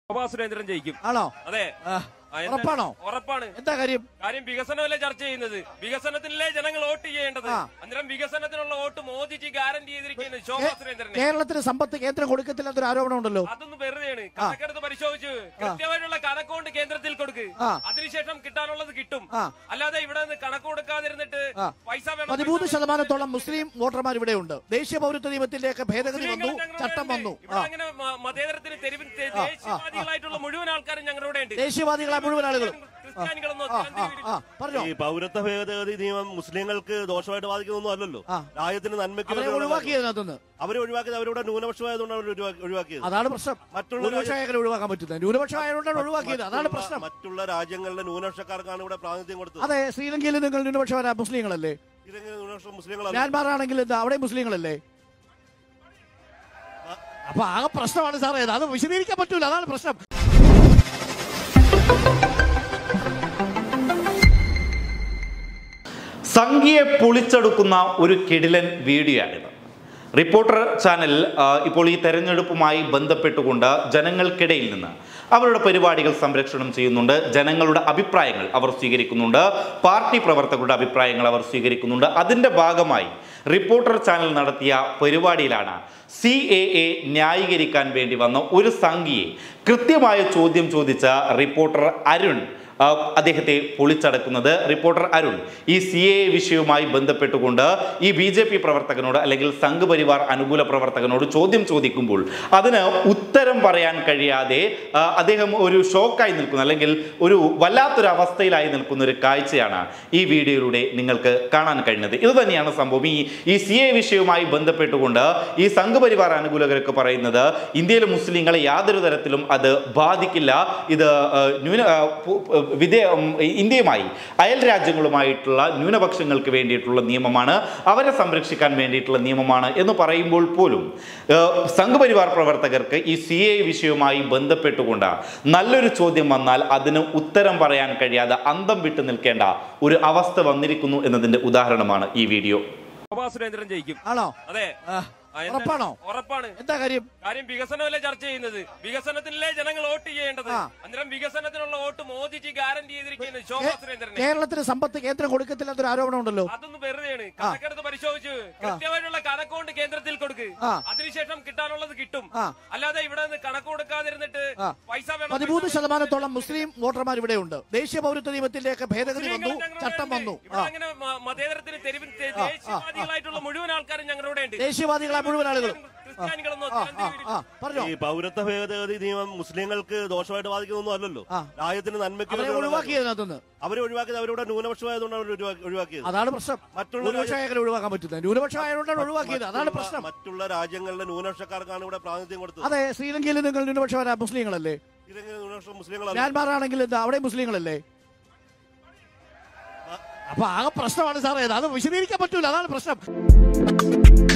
ശോഭാ സുരേന്ദ്രൻ ജയിക്കും ആണോ അതെ ആ, ആ, എന്താ- ഉറപ്പാണോ ഉറപ്പാണ് എന്താ കാര്യം കാര്യം വികസനമല്ലേ ചർച്ച ചെയ്യുന്നത് വികസനത്തിലല്ലേ ജനങ്ങൾ വോട്ട് ചെയ്യേണ്ടത് ആ. അന്നേരം വികസനത്തിനുള്ള വോട്ട് മോദിജി ഗ്യാരണ്ടി ചെയ്തിരിക്കുന്നത് ശോഭാ കേ- സുരേന്ദ്രനെ കേരളത്തിന് സമ്പത്ത് കേന്ദ്രം കൊടുക്കത്തില്ലാത്തൊരു ആരോപണം ഉണ്ടല്ലോ അതൊന്നും വെറുതെയാണ് കണക്കെടുത്ത് പരിശോധിച്ച് കൃത്യമായിട്ടുള്ള കണക്കുകൊണ്ട് കേന്ദ്രത്തിൽ കൊടുക്ക് ആ. അതിനുശേഷം കിട്ടാനുള്ളത് കിട്ടും ആ. അല്ലാതെ ഇവിടെ നിന്ന് കണക്ക് കൊടുക്കാതിരുന്നിട്ട് ആ. പൈസ വേണം പതിമൂന്ന് പൈസ വേണം. ശതമാനത്തോളം മുസ്ലിം വോട്ടർമാർ ഇവിടെ ഉണ്ട് ദേശീയ പൗരത്വ നിയമത്തിലേക്ക് ഭേദഗതി വന്നു മുസ്ലിങ്ങൾ ഞങ്ങളുടെ ചട്ടം ഉണ്ട്. വന്നു ഇവിടെ ആ അങ്ങനെ മ- മതേതരത്തിന് തെരുവിൽ തെ- ആ, ആ, ദേശീയവാദികളായിട്ടുള്ള മുഴുവൻ ആൾക്കാരും ഞങ്ങളുടെ ഉണ്ട് ദേശീയവാദികളായ മുഴുവൻ ആളുകളും ക്രിസ്ത്യാനികളൊന്നും ആ ഒറ്റ ആ ആ പറഞ്ഞോ ഈ പൗരത്വ ഭേദഗതി നിയമം മുസ്ലിങ്ങൾക്ക് ദോഷമായിട്ട് ബാധിക്കുന്നൊന്നും അല്ലല്ലോ ആ. രാജ്യത്തിന് നന്മയ്ക്ക് അവരെ വേണ്ടിയുള്ള ഒഴിവാക്കിയതിനകത്തുനിന്ന് അവരെ ഒഴിവാക്കിയത് അവരുടെ ന്യൂനപക്ഷമായതുകൊണ്ട് അവർ ഒഴിവാ- ഒഴിവാക്കിയത് അതാണ് പ്രശ്നം മറ്റുള്ള ന്യൂനപക്ഷമായവരെ ഒഴിവാക്കാൻ പറ്റുന്നത് ന്യൂനപക്ഷമായതുകൊണ്ടാണ് ഒഴിവാക്കിയത് അതാണ് മറ്റുള്ള- പ്രശ്നം മറ്റുള്ള രാജ്യങ്ങളിലെ ന്യൂനപക്ഷക്കാർക്കാണ് ഇവിടെ പ്രാതിനിധ്യം കൊടുത്തത് അതെ ശ്രീലങ്കയിൽ നിങ്ങൾ ന്യൂനപക്ഷ മുസ്ലിങ്ങളല്ലേ ഇതെങ്ങനെ ന്യൂനപക്ഷ മുസ്ലിങ്ങളല്ല മ്യാൻമാർ ആണെങ്കിൽ എന്താ അവിടെ മുസ്ലിങ്ങളല്ലേ അപ്പൊ ആകെ പ്രശ്നമാണ് സാറേ ഇത്. അത് വിശദീകരിക്കാൻ പറ്റൂല അതാണ് പ്രശ്നം സംഖ്യയെ പൊളിച്ചെടുക്കുന്ന ഒരു കിടിലൻ വീഡിയോയാണിത് റിപ്പോർട്ടർ ചാനൽ ആ, ഇപ്പോൾ ഈ തെരഞ്ഞെടുപ്പുമായി ബന്ധപ്പെട്ടുകൊണ്ട് ജനങ്ങൾക്കിടയിൽ നിന്ന് അവരുടെ പരിപാടികൾ സംരക്ഷണം ചെയ്യുന്നുണ്ട് ജനങ്ങളുടെ അഭിപ്രായങ്ങൾ അവർ സ്വീകരിക്കുന്നുണ്ട് പാർട്ടി പ്രവർത്തകരുടെ അഭിപ്രായങ്ങൾ അവർ സ്വീകരിക്കുന്നുണ്ട് അതിൻ്റെ ഭാഗമായി റിപ്പോർട്ടർ ചാനൽ നടത്തിയ പരിപാടിയിലാണ് സി എ എ ന്യായീകരിക്കാൻ വേണ്ടി വന്ന ഒരു സംഖ്യയെ കൃത്യമായ ചോദ്യം ചോദിച്ച റിപ്പോർട്ടർ അരുൺ ആ, അദ്ദേഹത്തെ പൊളിച്ചടക്കുന്നത് റിപ്പോർട്ടർ അരുൺ ഈ സി എ വിഷയവുമായി ബന്ധപ്പെട്ടുകൊണ്ട് ഈ ബി ജെ പി പ്രവർത്തകനോട് അല്ലെങ്കിൽ സംഘ് പരിവാർ അനുകൂല പ്രവർത്തകനോട് ചോദ്യം ചോദിക്കുമ്പോൾ അതിന് ഉത്തരം പറയാൻ കഴിയാതെ ആ, അദ്ദേഹം ഒരു ഷോക്കായി നിൽക്കുന്ന അല്ലെങ്കിൽ ഒരു വല്ലാത്തൊരു അവസ്ഥയിലായി നിൽക്കുന്ന ഒരു കാഴ്ചയാണ് ഈ വീഡിയോയിലൂടെ നിങ്ങൾക്ക് കാണാൻ കഴിഞ്ഞത് ഇത് തന്നെയാണ് സംഭവം ഈ ഈ സി എ വിഷയവുമായി ബന്ധപ്പെട്ടുകൊണ്ട് ഈ സംഘ് പരിവാർ അനുകൂലകർക്ക് പറയുന്നത് ഇന്ത്യയിലെ മുസ്ലിങ്ങളെ യാതൊരു തരത്തിലും അത് ബാധിക്കില്ല ഇത് ആ, ന്യൂന ആ, പു- പു- വിദേ ഉം, ഇന്ത്യയുമായി അയൽ രാജ്യങ്ങളുമായിട്ടുള്ള ന്യൂനപക്ഷങ്ങൾക്ക് വേണ്ടിയിട്ടുള്ള നിയമമാണ് അവരെ സംരക്ഷിക്കാൻ വേണ്ടിയിട്ടുള്ള നിയമമാണ് എന്ന് പറയുമ്പോൾ പോലും ഏഹ്, സംഘപരിവാർ പ്രവർത്തകർക്ക് ഈ സി എ വിഷയവുമായി ബന്ധപ്പെട്ടുകൊണ്ട് നല്ലൊരു ചോദ്യം വന്നാൽ അതിന് ഉത്തരം പറയാൻ കഴിയാതെ അന്തം വിട്ടു നിൽക്കേണ്ട ഒരു അവസ്ഥ വന്നിരിക്കുന്നു എന്നതിന്റെ ഉദാഹരണമാണ് ഈ വീഡിയോ ശോഭാ സുരേന്ദ്രൻ ജയിക്കും ആണോ അതെ ആ, ആ, എന്താ- ഉറപ്പാണോ ഉറപ്പാണ് എന്താ കാര്യം കാര്യം വികസനമല്ലേ ചർച്ച ചെയ്യുന്നത് വികസനത്തിലല്ലേ ജനങ്ങൾ വോട്ട് ചെയ്യേണ്ടത് ആ. അന്നേരം വികസനത്തിനുള്ള വോട്ട് മോദിജി ഗ്യാരണ്ടി ചെയ്തിരിക്കുന്നത് ശോഭാ സുരേന്ദ്രനെ കേരളത്തിന് സമ്പത്ത് കേന്ദ്രം കൊടുക്കത്തില്ലാത്തൊരു ആരോപണം ഉണ്ടല്ലോ അതൊന്നും വെറുതെയാണ് കണക്കെടുത്ത് പരിശോധിച്ച് കൃത്യമായിട്ടുള്ള കണക്കുകൊണ്ട് കേന്ദ്രത്തിൽ കൊടുക്ക് ആ. അതിനുശേഷം കിട്ടാനുള്ളത് കിട്ടും ആ. അല്ലാതെ ഇവിടെ നിന്ന് കണക്ക് കൊടുക്കാതിരുന്നിട്ട് ആ. പൈസ വേണം പതിമൂന്ന് പൈസ വേണം. ശതമാനത്തോളം മുസ്ലിം വോട്ടർമാർ ഇവിടെ ഉണ്ട് ദേശീയ പൗരത്വ നിയമത്തിലേക്ക് ഭേദഗതി വന്നു മുസ്ലിങ്ങൾ ഞങ്ങളുടെ ചട്ടം ഉണ്ട്. വന്നു ഇവിടെ ആ അങ്ങനെ മ- മതേതരത്തിന് തെരുവിൽ തെ- ആ, ആ, ദേശീയവാദികളായിട്ടുള്ള മുഴുവൻ ആൾക്കാരും ഞങ്ങളുടെ ഉണ്ട് ദേശീയവാദികളായ മുഴുവൻ ആളുകളും ക്രിസ്ത്യാനികളൊന്നും ആ ഒറ്റ ആ ആ പറഞ്ഞോ ഈ പൗരത്വ ഭേദഗതി നിയമം മുസ്ലിങ്ങൾക്ക് ദോഷമായിട്ട് ബാധിക്കുന്നൊന്നും അല്ലല്ലോ ആ. രാജ്യത്തിന് നന്മയ്ക്ക് അവരെ വേണ്ടിയുള്ള ഒഴിവാക്കിയതിനകത്തുനിന്ന് അവരെ ഒഴിവാക്കിയത് അവരുടെ ന്യൂനപക്ഷമായതുകൊണ്ട് അവർ ഒഴിവാ- ഒഴിവാക്കിയത് അതാണ് പ്രശ്നം മറ്റുള്ള ന്യൂനപക്ഷമായവരെ ഒഴിവാക്കാൻ പറ്റുന്നത് ന്യൂനപക്ഷമായതുകൊണ്ടാണ് ഒഴിവാക്കിയത് അതാണ് മറ്റുള്ള- പ്രശ്നം മറ്റുള്ള രാജ്യങ്ങളിലെ ന്യൂനപക്ഷക്കാർക്കാണ് ഇവിടെ പ്രാതിനിധ്യം കൊടുത്തത് അതെ ശ്രീലങ്കയിൽ നിങ്ങൾ ന്യൂനപക്ഷ മുസ്ലിങ്ങളല്ലേ ഇതെങ്ങനെ ന്യൂനപക്ഷ മുസ്ലിങ്ങളല്ല മ്യാൻമാർ ആണെങ്കിൽ എന്താ അവിടെ മുസ്ലിങ്ങളല്ലേ അപ്പൊ ആകെ പ്രശ്നമാണ് സാറേ ഇത്. അത് വിശദീകരിക്കാൻ പറ്റൂല അതാണ് പ്രശ്നം